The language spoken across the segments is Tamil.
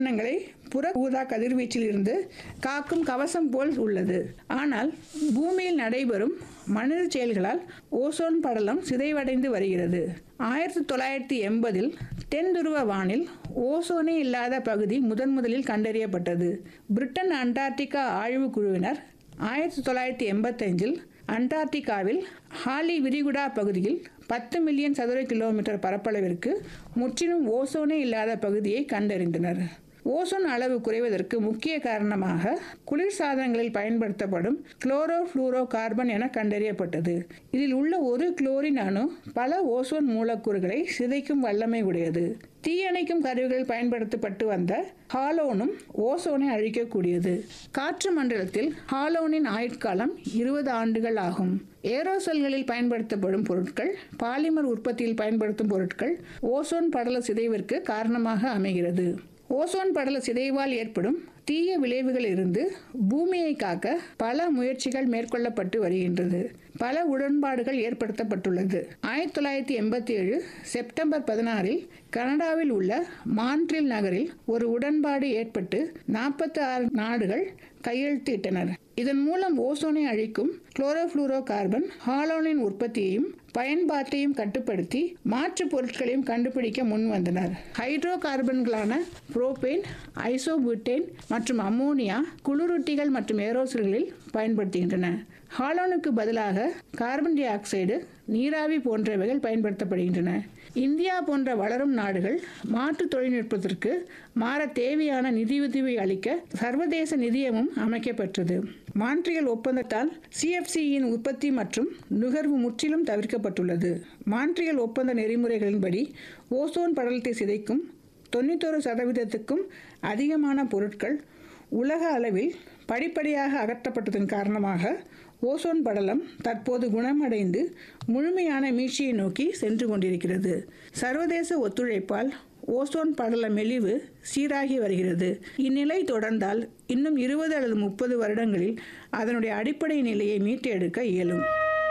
உயிரினங்களை புற ஊதா கதிர்வீச்சில் இருந்து காக்கும் கவசம் போல் உள்ளது ஆனால் பூமியில் நடைபெறும் மனித செயல்களால் ஓசோன் படலம் சிதைவடைந்து வருகிறது ஆயிரத்தி தொள்ளாயிரத்தி எண்பதில் தென் துருவ வானில் ஓசோனே இல்லாத பகுதி முதன் முதலில் கண்டறியப்பட்டது பிரிட்டன் அண்டார்டிகா ஆய்வுக் குழுவினர் ஆயிரத்தி தொள்ளாயிரத்தி எண்பத்தஞ்சில் அண்டார்டிகாவில் ஹாலி விரிகுடா பகுதியில் பத்து மில்லியன் சதுர கிலோமீட்டர் பரப்பளவிற்கு முற்றிலும் ஓசோனே இல்லாத பகுதியை கண்டறிந்தனர் ஓசோன் அளவு குறைவதற்கு முக்கிய காரணமாக குளிர்சாதனங்களில் பயன்படுத்தப்படும் குளோரோ ஃப்ளூரோ கார்பன் என கண்டறியப்பட்டது இதில் உள்ள ஒரு குளோரின் அணு பல ஓசோன் மூலக்கூறுகளை சிதைக்கும் வல்லமை உடையது தீயணைக்கும் கருவிகள் பயன்படுத்தப்பட்டு வந்த ஹாலோனும் ஓசோனை அழிக்கக்கூடியது காற்று மண்டலத்தில் ஹாலோனின் ஆயுட்காலம் இருபது ஆண்டுகள் ஆகும் ஏரோசல்களில் பயன்படுத்தப்படும் பொருட்கள் பாலிமர் உற்பத்தியில் பயன்படுத்தும் பொருட்கள் ஓசோன் படல சிதைவிற்கு காரணமாக அமைகிறது ஓசோன் படல சிதைவால் ஏற்படும் தீய விளைவுகள் இருந்து பூமியை காக்க பல முயற்சிகள் மேற்கொள்ளப்பட்டு வருகின்றது பல உடன்பாடுகள் ஏற்படுத்தப்பட்டுள்ளது ஆயிரத்தி தொள்ளாயிரத்தி எண்பத்தி ஏழு செப்டம்பர் பதினாறில் கனடாவில் உள்ள மான்ட்ரில் நகரில் ஒரு உடன்பாடு ஏற்பட்டு நாற்பத்தி ஆறு நாடுகள் கையெழுத்திட்டனர் இதன் மூலம் ஓசோனை அழிக்கும் குளோரோஃப்ளூரோ கார்பன் ஹாலோனின் உற்பத்தியையும் பயன்பாட்டையும் கட்டுப்படுத்தி மாற்று பொருட்களையும் கண்டுபிடிக்க முன் வந்தனர் ஹைட்ரோ கார்பன்களான புரோபேன் ஐசோபுட்டேன் மற்றும் அம்மோனியா குளிரூட்டிகள் மற்றும் ஏரோசல்களில் பயன்படுத்துகின்றன ஹாலோனுக்கு பதிலாக கார்பன் டை ஆக்சைடு நீராவி போன்றவைகள் பயன்படுத்தப்படுகின்றன இந்தியா போன்ற வளரும் நாடுகள் மாற்று தொழில்நுட்பத்திற்கு மாற தேவையான நிதியுதவி அளிக்க சர்வதேச நிதியமும் அமைக்கப்பட்டது மான்ட்ரியல் ஒப்பந்தத்தால் சிஎஃப்சியின் உற்பத்தி மற்றும் நுகர்வு முற்றிலும் தவிர்க்கப்பட்டுள்ளது மான்ட்ரியல் ஒப்பந்த நெறிமுறைகளின்படி ஓசோன் படலத்தை சிதைக்கும் தொண்ணூத்தொரு சதவீதத்துக்கும் அதிகமான பொருட்கள் உலக அளவில் படிப்படியாக அகற்றப்பட்டதன் காரணமாக ஓசோன் படலம் தற்போது குணமடைந்து முழுமையான மீட்சியை நோக்கி சென்று கொண்டிருக்கிறது சர்வதேச ஒத்துழைப்பால் ஓசோன் படல மெலிவு சீராகி வருகிறது இந்நிலை தொடர்ந்தால் இன்னும் இருபது அல்லது முப்பது வருடங்களில் அதனுடைய அடிப்படை நிலையை மீட்டெடுக்க இயலும்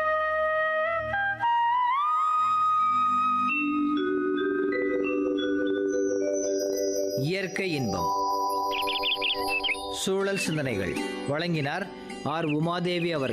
இயற்கை இன்பம் சூழல் சிந்தனைகள் வழங்கினார் ஆர் உமாதேவி அவர்கள்